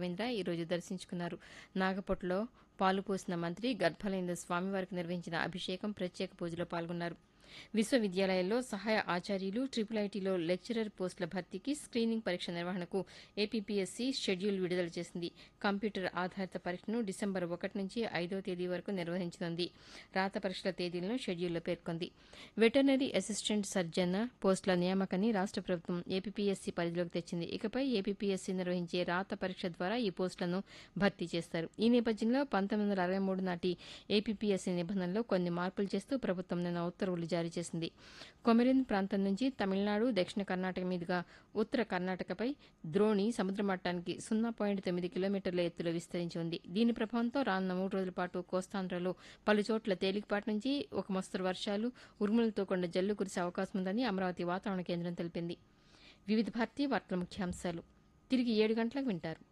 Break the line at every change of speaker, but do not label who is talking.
రవీంద్ర ఈరోజు దర్శించుకున్నారు నాగపొట్లో పాలు పోసిన మంత్రి గర్భలైన స్వామివారికి నిర్వహించిన అభిషేకం ప్రత్యేక పూజలో పాల్గొన్నారు విశ్వవిద్యాలయాల్లో సహాయ ఆచార్యులు ట్రిపుల్ ఐటీలో లెక్చరర్ పోస్టుల భర్తీకి స్క్రీనింగ్ పరీక్ష నిర్వహణకు ఏపీపీఎస్సీ షెడ్యూల్ విడుదల చేసింది కంప్యూటర్ ఆధారిత పరీక్షను డిసెంబర్ ఒకటి నుంచి ఐదో తేదీ వరకు నిర్వహించనుంది రాత పరీక్షల తేదీలను షెడ్యూల్లో పేర్కొంది వెటర్నరీ అసిస్టెంట్ సర్జన్ పోస్టుల నియామకాన్ని రాష్ట ప్రభుత్వం ఏపీపీఎస్సీ పరిధిలోకి తెచ్చింది ఇకపై ఏపీపీఎస్సీ నిర్వహించే రాత పరీక్ష ద్వారా ఈ పోస్టులను భర్తీ చేస్తారు ఈ నేపథ్యంలో పంతొమ్మిది వందల అరవై మూడు నాటి ఏపీపీఎస్సీ నిబంధనలో కొన్ని మార్పులు చేస్తూ ప్రభుత్వం నిన్న ఉత్తర్వులు జారీ చేసింది కొమెరిన్ ప్రాంతం నుంచి తమిళనాడు దక్షిణ కర్ణాటక మీదుగా ఉత్తర కర్ణాటకపై ద్రోణి సముద్ర మట్టానికి సున్నా పాయింట్ తొమ్మిది కిలోమీటర్ల ఎత్తులో విస్తరించి ఉంది దీని ప్రభావంతో రానున్న మూడు రోజుల పాటు కోస్తాంధ్రలో పలు చోట్ల తేలికపాటి నుంచి ఒక మోస్తరు వర్షాలు ఉరుములతో కొండ జల్లు కురిసే అవకాశం ఉందని అమరావతి వాతావరణ కేంద్రం తెలిపింది వివిధ భారతీయ వార్తల ముఖ్యాంశాలు తిరిగి ఏడు గంటలకు వింటారు